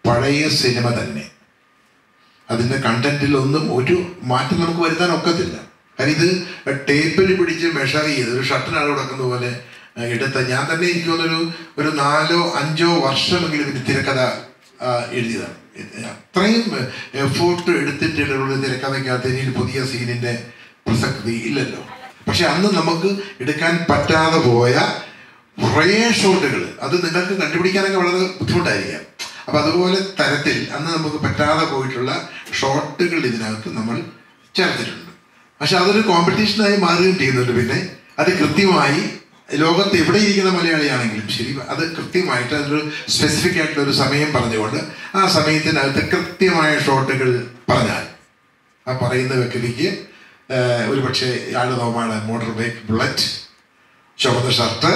പഴയ സിനിമ തന്നെ അതിൻ്റെ കണ്ടന്റിലൊന്നും ഒരു മാറ്റം നമുക്ക് വരുത്താൻ ഒക്കത്തില്ല കാര്യം ഇത് ടേപ്പിൽ പിടിച്ച് മെഷർ ചെയ്ത് ഒരു ഷർട്ടിനാണ് കിടക്കുന്ന പോലെ ആ, എടുത്ത ഞാൻ തന്നെ എനിക്ക് തോന്നുന്നൊരു ഒരു നാലോ അഞ്ചോ വർഷമെങ്കിലും ഇതിന് തിരക്കഥ ആ, എഴുതിയതാണ് ഇത് അത്രയും എഫോർട്ട് എടുത്തിട്ടുള്ള തിരക്കഥയ്ക്കകത്ത് ഇനി ഒരു പുതിയ സീനിൻ്റെ പ്രസക്തി ഇല്ലല്ലോ പക്ഷെ അന്ന് നമുക്ക് എടുക്കാൻ പറ്റാതെ പോയ കുറേ ഷോട്ടുകൾ അത് നിങ്ങൾക്ക് കണ്ടുപിടിക്കാനൊക്കെ വളരെ ബുദ്ധിമുട്ടായിരിക്കാം അപ്പം അതുപോലെ തരത്തിൽ അന്ന് നമുക്ക് പറ്റാതെ പോയിട്ടുള്ള ഷോട്ടുകൾ ഇതിനകത്ത് നമ്മൾ ചേർത്തിട്ടുണ്ട് പക്ഷെ അതൊരു കോമ്പറ്റീഷനായി മാറുകയും ചെയ്യുന്നുണ്ട് പിന്നെ അത് കൃത്യമായി ലോകത്ത് എവിടെ ഇരിക്കുന്ന മലയാളിയാണെങ്കിലും ശരി അത് കൃത്യമായിട്ട് അതൊരു സ്പെസിഫിക് ആയിട്ടുള്ള ഒരു സമയം പറഞ്ഞുകൊണ്ട് ആ സമയത്തിനകത്ത് കൃത്യമായ ഷോട്ടുകൾ പറഞ്ഞാൽ ആ പറയുന്ന വ്യക്തിക്ക് ഏഹ്, ഒരു പക്ഷേ ആള് നോമാണ് മോട്ടോർ ബൈക്ക് ബുള്ളറ്റ് ചുവന്ന ഷർട്ട്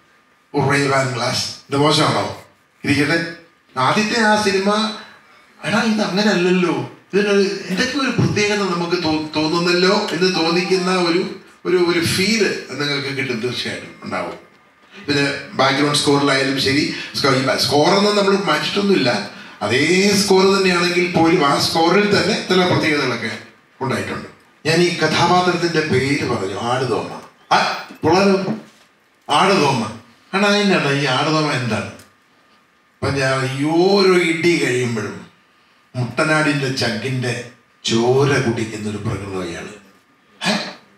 ഉറൈവാൻ ഗ്ലാസ് ഇത് മോശമാണോ ഇരിക്കട്ടെ ആദ്യത്തെ ആ സിനിമ എടാ ഇത് അങ്ങനെ അല്ലല്ലോ ഇതിനൊരു എന്തൊക്കെ ഒരു പ്രത്യേകത നമുക്ക് തോ- തോന്നുന്നല്ലോ എന്ന് തോന്നിക്കുന്ന ഒരു ഒരു ഒരു ഫീല് നിങ്ങൾക്ക് കിട്ടും തീർച്ചയായിട്ടും ഉണ്ടാവും പിന്നെ ബാക്ക്ഗ്രൗണ്ട് സ്കോറിലായാലും ശരി സ്കോറൊന്നും നമ്മൾ മാറ്റിയിട്ടൊന്നുമില്ല അതേ സ്കോർ തന്നെയാണെങ്കിൽ പോലും ആ സ്കോറിൽ തന്നെ ചില പ്രത്യേകതകളൊക്കെ ഉണ്ടായിട്ടുണ്ട് ഞാൻ ഈ കഥാപാത്രത്തിന്റെ പേര് പറഞ്ഞു ആടുതോമ ആ വളരെ ആടുതോമ ആണ് അതിനാണ് ഈ ആടുതോമ എന്താണ് അപ്പൊ ഞാൻ ഈ ഓരോ ഇടി കഴിയുമ്പോഴും മുട്ടനാടിന്റെ ചങ്കിന്റെ ചോര കുടിക്കുന്ന ഒരു പ്രകൃതയാണ് ഹേ?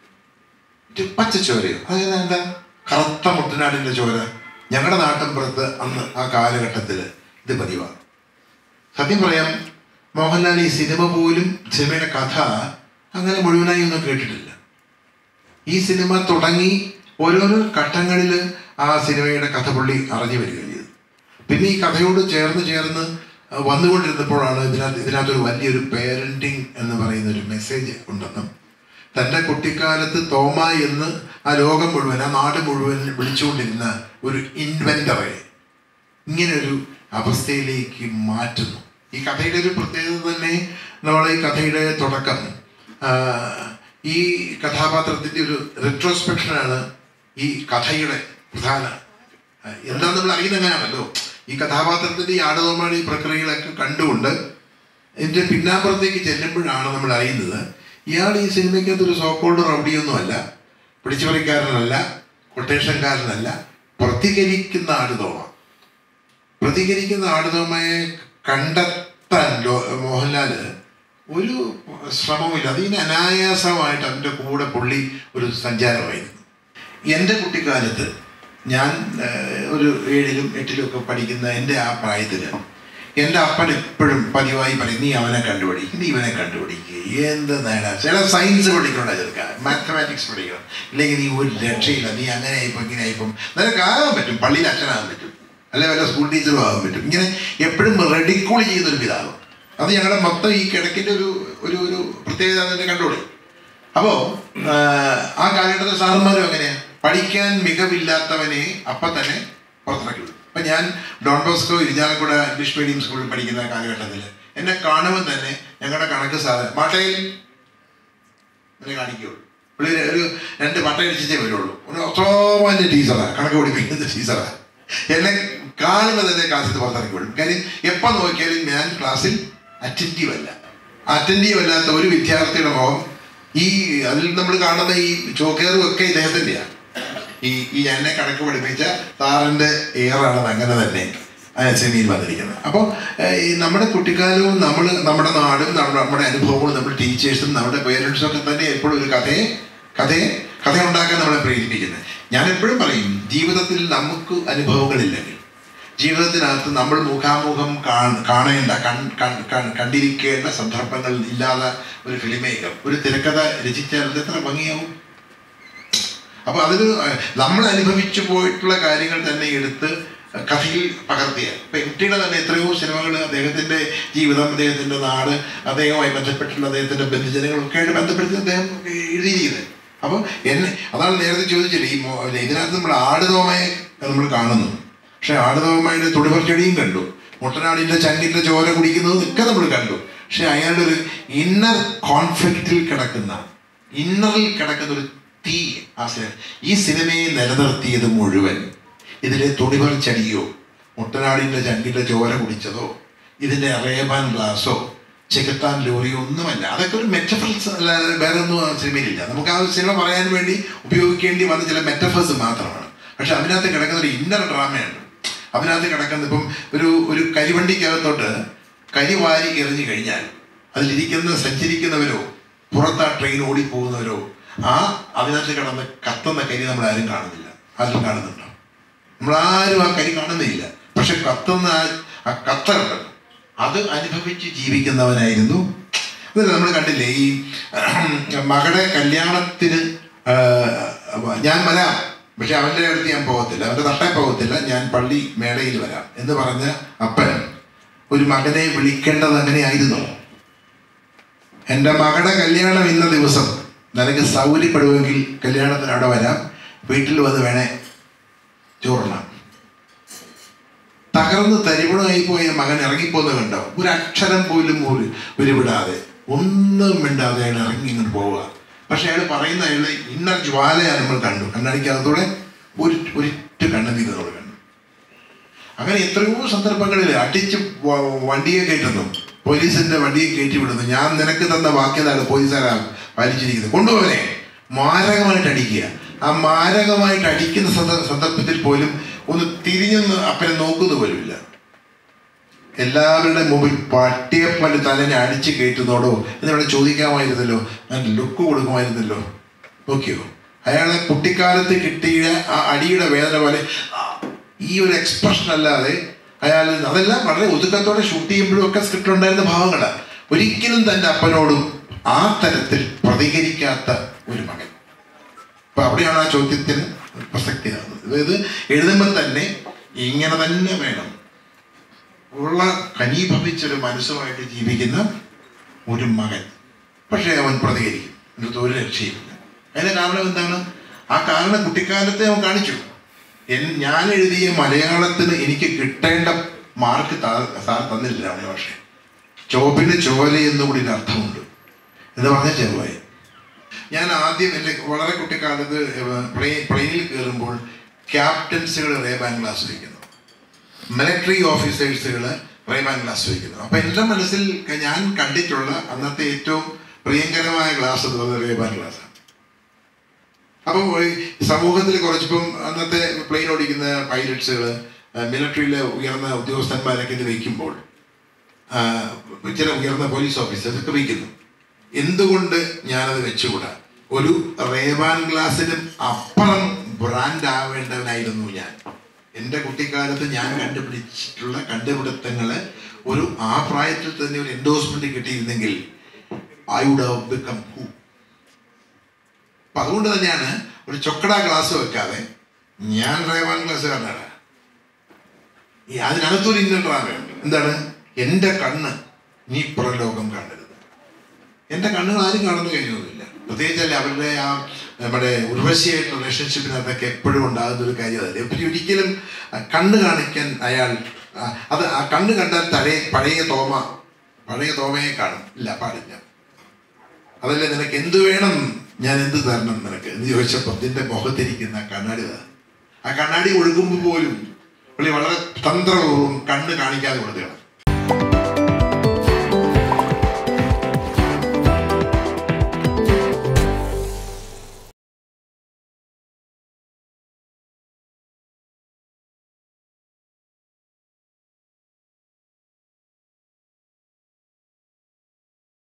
ഇത് പച്ച ചോരയോ അതായത് എന്താ കറുത്ത മുട്ടനാടിന്റെ ചോര ഞങ്ങളുടെ നാട്ടിൻപുറത്ത് അന്ന് ആ കാലഘട്ടത്തിൽ ഇത് പതിവാണ് സത്യം പറയാം മോഹൻലാൽ ഈ സിനിമ പോലും സിനിമയുടെ കഥ അങ്ങനെ മുഴുവനായി ഒന്നും കേട്ടിട്ടില്ല ഈ സിനിമ തുടങ്ങി ഓരോരോ ഘട്ടങ്ങളിൽ ആ സിനിമയുടെ കഥ പുള്ളി അറിഞ്ഞു വരികയും ചെയ്തു പിന്നെ ഈ കഥയോട് ചേർന്ന് ചേർന്ന് വന്നുകൊണ്ടിരുന്നപ്പോഴാണ് ഇതിനകത്ത് ഇതിനകത്തൊരു വലിയൊരു പേരൻറ്റിങ് എന്ന് പറയുന്ന ഒരു മെസ്സേജ് ഉണ്ടെന്നും തൻ്റെ കുട്ടിക്കാലത്ത് തോമ എന്ന് ആ ലോകം മുഴുവൻ ആ നാട് മുഴുവൻ വിളിച്ചുകൊണ്ടിരുന്ന ഒരു ഇൻവെൻ്ററെ ഇങ്ങനൊരു അവസ്ഥയിലേക്ക് മാറ്റുന്നു ഈ കഥയുടെ ഒരു പ്രത്യേകത തന്നെ നമ്മൾ ഈ കഥയുടെ തുടക്കം ആ, ഈ കഥാപാത്രത്തിൻ്റെ ഒരു റെട്രോസ്പെക്ഷനാണ് ഈ കഥയുടെ പ്രധാന ആ, എന്താന്ന് നമ്മൾ അറിയുന്ന അങ്ങനെയാണല്ലോ ഈ കഥാപാത്രത്തിൻ്റെ ഈ ആടുതോമാണ് ഈ പ്രക്രിയകളൊക്കെ കണ്ടുകൊണ്ട് ഇതിൻ്റെ പിന്നാമ്പുറത്തേക്ക് ചെല്ലുമ്പോഴാണ് നമ്മൾ അറിയുന്നത് ഇയാൾ ഈ സിനിമയ്ക്കകത്ത് ഒരു സോക്കോൾഡ് റൗഡിയൊന്നുമല്ല പിടിച്ചുപറിക്കാരനല്ല കൊട്ടേഷൻകാരനല്ല പ്രതികരിക്കുന്ന ആടുതോമ പ്രതികരിക്കുന്ന ആടുതോമയെ കണ്ടെത്താൻ ലോ- മോഹൻലാല് ഒരു ശ്രമവുമില്ല അതിന് അനായാസമായിട്ട് അതിൻ്റെ കൂടെ പുള്ളി ഒരു സഞ്ചാരമായിരുന്നു എൻ്റെ കുട്ടിക്കാലത്ത് ഞാൻ ഏഹ്, ഒരു ഏഴിലും എട്ടിലും ഒക്കെ പഠിക്കുന്ന എൻ്റെ ആ പ്രായത്തിൽ എൻ്റെ അപ്പൻ എപ്പോഴും പതിവായി പറയും നീ അവനെ കണ്ടുപിടിക്കും നീ ഇവനെ കണ്ടുപിടിക്കുക എന്ത് നേടാൻ ചില സയൻസ് പഠിക്കണ്ട ചെറുക്കാൻ മാത്തമാറ്റിക്സ് പഠിക്കണം ഇല്ലെങ്കിൽ നീ ഒരു രക്ഷയില്ല നീ അങ്ങനെ ആയിപ്പോ ഇങ്ങനെ ആയിപ്പം നിനക്ക് ആകാൻ പറ്റും പള്ളിയിൽ അച്ഛനാകാൻ പറ്റും അല്ലെ വല്ല സ്കൂൾ ടീച്ചറും ആകാൻ പറ്റും ഇങ്ങനെ എപ്പോഴും റെഡിക്കൂൾ ചെയ്യുന്ന ഒരു പിതാവ് അത് ഞങ്ങളുടെ മൊത്തം ഈ കിടക്കിൻ്റെ ഒരു ഒരു ഒരു പ്രത്യേകത തന്നെ കണ്ടോളി അപ്പോൾ ആ കാലഘട്ടത്തിൽ സാറന്മാരും അങ്ങനെയാ പഠിക്കാൻ മികവില്ലാത്തവനെ അപ്പം തന്നെ പുറത്തിറക്കി വിടും അപ്പം ഞാൻ Don Bosco Irinjalakuda English medium സ്കൂളിൽ പഠിക്കുന്ന കാലഘട്ടത്തിൽ എന്നെ കാണുമ്പോൾ തന്നെ ഞങ്ങളുടെ കണക്ക് സാറ് മാട്ടയിൽ എന്നെ കാണിക്കുള്ളൂ പുള്ളി ഒരു രണ്ട് പട്ട അടിച്ചേ വരുള്ളൂ ഒരു ഒത്തോമാൻ്റെ ടീച്ചറാണ് കണക്ക് പഠിപ്പിക്കുന്ന ടീച്ചറാണ് എന്നെ കാണുമ്പോൾ തന്നെ ക്ലാസ്സിൽ പുറത്തിറക്കി വിടും കാര്യം എപ്പോൾ നോക്കിയാലും ഞാൻ ക്ലാസ്സിൽ അറ്റൻറ്റീവ് അല്ല അറ്റൻറ്റീവ് അല്ലാത്ത ഒരു വിദ്യാർത്ഥിയുടെ മുഖം ഈ അതിൽ നമ്മൾ കാണുന്ന ഈ ചോക്കേറും ഒക്കെ ഇദ്ദേഹത്തിൻ്റെയാണ് ഈ ഈ എന്നെ കണക്ക് പഠിപ്പിച്ച സാറിൻ്റെ എയറാണ് അങ്ങനെ തന്നെ സെമിയിൽ വന്നിരിക്കുന്നത് അപ്പോൾ ഈ നമ്മുടെ കുട്ടിക്കാലവും നമ്മൾ നമ്മുടെ നാടും നമ്മുടെ നമ്മുടെ അനുഭവങ്ങളും നമ്മുടെ ടീച്ചേഴ്സും നമ്മുടെ പേരൻസും ഒക്കെ തന്നെ എപ്പോഴും ഒരു കഥയെ കഥയെ കഥ ഉണ്ടാക്കാൻ നമ്മളെ പ്രേരിപ്പിക്കുന്നത് ഞാൻ എപ്പോഴും പറയും ജീവിതത്തിൽ നമുക്ക് അനുഭവങ്ങളില്ലെങ്കിൽ ജീവിതത്തിനകത്ത് നമ്മൾ മുഖാമുഖം കാണ് കാണേണ്ട കൺ കൺ കൺ കണ്ടിരിക്കേണ്ട സന്ദർഭങ്ങൾ ഇല്ലാതെ ഒരു ഫിലിം മേക്കർ ഒരു തിരക്കഥ രചിച്ചാൽ അത് എത്ര ഭംഗിയാവും അപ്പൊ അതൊരു അഹ്, നമ്മൾ അനുഭവിച്ചു പോയിട്ടുള്ള കാര്യങ്ങൾ തന്നെ എടുത്ത് കഥയിൽ പകർത്തിയ ഇപ്പൊ എം ടിയുടെ തന്നെ എത്രയോ സിനിമകൾ അദ്ദേഹത്തിന്റെ ജീവിതം അദ്ദേഹത്തിന്റെ നാട് അദ്ദേഹവുമായി ബന്ധപ്പെട്ടുള്ള അദ്ദേഹത്തിന്റെ ബന്ധുജനങ്ങളൊക്കെ ആയിട്ട് ബന്ധപ്പെടുത്തി അദ്ദേഹം എഴുതിയിരിക്കുന്നത് അപ്പോൾ എന്നെ അതാണ് നേരത്തെ ചോദിച്ചില്ലേ ഈ മോ- ഇതിനകത്ത് നമ്മൾ ആടുതോമയെ നമ്മൾ കാണുന്നു പക്ഷെ ആടുതോമയുടെ തുടിപറിച്ചടിയും കണ്ടു മുട്ടനാടിന്റെ ചങ്കിന്റെ ചോര കുടിക്കുന്നതും ഒക്കെ നമ്മൾ കണ്ടു പക്ഷെ അയാളുടെ ഒരു ഇന്നർ കോൺഫ്ലിക്റ്റിൽ കിടക്കുന്ന ഇന്നറിൽ കിടക്കുന്ന ഒരു തീ ആ സിനിമ ഈ സിനിമയെ നിലനിർത്തിയത് മുഴുവൻ ഇതിലെ തുണിപറിച്ചടിയോ മുട്ടനാടിൻ്റെ ചങ്കിൻ്റെ ചോര കുടിച്ചതോ ഇതിൻ്റെ റേബാൻ ഗ്ലാസോ ചെകുത്താൻ ലോറിയോ ഒന്നുമല്ല അതൊക്കെ ഒരു മെറ്റഫേഴ്സ് അല്ലാതെ വേറെ ഒന്നും ആ സിനിമയിലില്ല നമുക്ക് ആ സിനിമ പറയാൻ വേണ്ടി ഉപയോഗിക്കേണ്ടി വന്ന ചില മെറ്റഫേഴ്സ് മാത്രമാണ് പക്ഷെ അതിനകത്ത് കിടക്കുന്ന ഒരു ഇന്നർ ഡ്രാമയാണ് അതിനകത്ത് കിടക്കുന്ന ഇപ്പം ഒരു ഒരു കരിവണ്ടിക്കകത്തോട്ട് കരി വാരി എറിഞ്ഞു കഴിഞ്ഞാൽ അതിലിരിക്കുന്ന സഞ്ചരിക്കുന്നവരോ പുറത്ത് ആ ട്രെയിൻ ഓടിപ്പോകുന്നവരോ ആ അതിനകത്ത് കിടന്ന് കത്തുന്ന കരി നമ്മൾ ആരും കാണുന്നില്ല ആരും കാണുന്നുണ്ടോ നമ്മളാരും ആ കരി കാണുന്നില്ല പക്ഷെ കത്തുന്ന ആ- ആ കത്തറുണ്ട് അത് അനുഭവിച്ച് ജീവിക്കുന്നവനായിരുന്നു അതല്ല നമ്മൾ കണ്ടില്ലേ ഈ മകളുടെ കല്യാണത്തിന് ആ, ഞാൻ വരാം പക്ഷെ അവൻ്റെ അടുത്ത് ഞാൻ പോകത്തില്ല അവൻ്റെ തട്ടേ പോകത്തില്ല ഞാൻ പള്ളി മേടയിൽ വരാം എന്ന് പറഞ്ഞ അപ്പൻ ഒരു മകനെ വിളിക്കേണ്ടത് അങ്ങനെയായിരുന്നു എൻ്റെ മകളുടെ കല്യാണം ഇന്ന ദിവസം നിനക്ക് സൗകര്യപ്പെടുമെങ്കിൽ കല്യാണത്തിന് അവിടെ വരാം വീട്ടിൽ വന്ന് വേണേ ചോറണം തകർന്ന് തരിപണമായി പോയ മകൻ ഇറങ്ങിപ്പോകുന്നത് കണ്ടോ ഒരു അക്ഷരം പോലും ഒരു ഉരുവിടാതെ ഒന്നും മിണ്ടാതെ അയാൾ ഇറങ്ങി ഇങ്ങോട്ട് പോവുക പക്ഷെ അയാൾ പറയുന്ന അയാളുടെ ഇന്നർ ജ്വാലയാണ് നമ്മൾ കണ്ടു കണ്ണടിക്കകത്തൂടെ ഒരു ഒരിറ്റ് കണ്ണുനീര് നമ്മൾ കണ്ടു അങ്ങനെ എത്രയോ സന്ദർഭങ്ങളിൽ അടിച്ച് വ- വണ്ടിയെ കയറ്റുന്നു പോലീസിന്റെ വണ്ടിയെ കയറ്റി വിടുന്നു ഞാൻ നിനക്ക് തന്ന വാക്യതാണ് പോലീസുകാരാ പാലിച്ചിരിക്കുന്നത് കൊണ്ടുപോവനെ മാരകമായിട്ട് അടിക്കുക ആ മാരകമായിട്ട് അടിക്കുന്ന സന്ദ- സന്ദർഭത്തിൽ പോലും ഒന്ന് തിരിഞ്ഞൊന്ന് അപ്പനെ നോക്കുന്ന പോലുമില്ല എല്ലാവരുടെ മുമ്പിൽ പട്ടിയെ പല തലനെ അടിച്ച് കയറ്റുന്നോടോ എന്നിവിടെ ചോദിക്കാമായിരുന്നല്ലോ ഞാൻ ലുക്ക് കൊടുക്കുമായിരുന്നല്ലോ നോക്കിയോ അയാളെ കുട്ടിക്കാലത്ത് കിട്ടിയ ആ അടിയുടെ വേദന പോലെ ആ, ഈ ഒരു എക്സ്പ്രഷൻ അല്ലാതെ അയാൾ അതെല്ലാം വളരെ ഒതുക്കത്തോടെ ഷൂട്ട് ചെയ്യുമ്പോഴും ഒക്കെ സ്ക്രിപ്റ്റ് ഉണ്ടായിരുന്ന ഭാവങ്ങളാണ് ഒരിക്കലും തൻ്റെ അപ്പനോടും ആ തരത്തിൽ പ്രതികരിക്കാത്ത ഒരു മകൻ അപ്പൊ അവിടെയാണ് ആ ചോദ്യത്തിന് പ്രസക്തിയാകുന്നത് അതായത് എഴുതുമ്പോൾ തന്നെ ഇങ്ങനെ തന്നെ വേണം ഉള്ള കനീഭവിച്ചൊരു മനസ്സുമായിട്ട് ജീവിക്കുന്ന ഒരു മകൻ പക്ഷേ അവൻ പ്രതികരിക്കും എന്നിട്ട് ഒരു രക്ഷയില്ല അതിന്റെ കാരണം എന്താണ് ആ കാരണം കുട്ടിക്കാലത്തെ അവൻ കാണിച്ചു എൻ ഞാൻ എഴുതിയ മലയാളത്തിന് എനിക്ക് കിട്ടേണ്ട മാർക്ക് സാർ തന്നില്ല അവനെ പക്ഷേ ചോപ്പിന് ചോല എന്നുകൂടി ഒരു അർത്ഥമുണ്ട് എന്ന് പറഞ്ഞാൽ ചെറുവായി ഞാൻ ആദ്യം എൻ്റെ വളരെ കുട്ടിക്കാലത്ത് പ്ലെയിൻ പ്ലെയിനിൽ കയറുമ്പോൾ ക്യാപ്റ്റൻസുകൾ റേബാൻ ക്ലാസ് വയ്ക്കുന്നു മിലിറ്ററി ഓഫീസേഴ്സുകൾ റേബാൻ ക്ലാസ് വയ്ക്കുന്നു അപ്പം എൻ്റെ മനസ്സിൽ ഞാൻ കണ്ടിട്ടുള്ള അന്നത്തെ ഏറ്റവും പ്രിയങ്കരമായ ക്ലാസ് എന്ന് പറയുന്നത് റേബാൻ ക്ലാസ്സാണ് അപ്പം സമൂഹത്തിൽ കുറച്ചിപ്പം അന്നത്തെ പ്ലെയിൻ ഓടിക്കുന്ന പൈലറ്റ്സുകൾ മിലിറ്ററിയിലെ ഉയർന്ന ഉദ്യോഗസ്ഥന്മാരൊക്കെ ഇത് വയ്ക്കുമ്പോൾ ആ, ചില ഉയർന്ന പോലീസ് ഓഫീസേഴ്സ് ഒക്കെ വയ്ക്കുന്നു എന്തുകൊണ്ട് ഞാനത് വെച്ചുകൂടാ ഒരു റേവാൻ ഗ്ലാസിനും അപ്പുറം ബ്രാൻഡ് ആവേണ്ടവനായിരുന്നു ഞാൻ എൻ്റെ കുട്ടിക്കാലത്ത് ഞാൻ കണ്ടുപിടിച്ചിട്ടുള്ള കണ്ടുപിടുത്തങ്ങള് ഒരു ആ പ്രായത്തിൽ തന്നെ ഒരു എൻഡോഴ്സ്മെന്റ് കിട്ടിയിരുന്നെങ്കിൽ I would have become who അപ്പൊ അതുകൊണ്ട് തന്നെയാണ് ഒരു ചൊക്കട ഗ്ലാസ് വെക്കാതെ ഞാൻ റേവാൻ ഗ്ലാസ്സുകാരനാണ് ഈ അതിനകത്തൊരു ഇന്നർ ഡ്രാമയുണ്ട് എന്താണ് എൻ്റെ കണ്ണ് നീ പുറലോകം കാണരുത് എൻ്റെ കണ്ണുകൾ ആരും കാണുന്ന കഴിഞ്ഞൊന്നുമില്ല പ്രത്യേകിച്ചല്ലേ അവരുടെ ആ നമ്മുടെ ഉർവശിയായിട്ടുള്ള റിലേഷൻഷിപ്പിനകത്തൊക്കെ എപ്പോഴും ഉണ്ടാകുന്ന ഒരു കാര്യം അതല്ലേ പിന്നെ ഒരിക്കലും ആ കണ്ണ് കാണിക്കാൻ അയാൾ ആ, അത് ആ കണ്ണ് കണ്ടാൽ തഴയ പഴയ തോമ പഴയ തോമയെ കാണും ഇല്ല പാടില്ല അതല്ലേ നിനക്ക് എന്ത് വേണം ഞാൻ എന്ത് തരണം നിനക്ക് എന്ന് ചോദിച്ചപ്പോൾ നിന്റെ മുഖത്തിരിക്കുന്ന ആ കണ്ണാടി ഇതാ. ആ കണ്ണാടി ഒഴുകുമ്പോൾ പോലും പുള്ളി വളരെ തന്ത്രപൂർവ്വം കണ്ണ് കാണിക്കാതെ കൊടുക്കുകയാണ്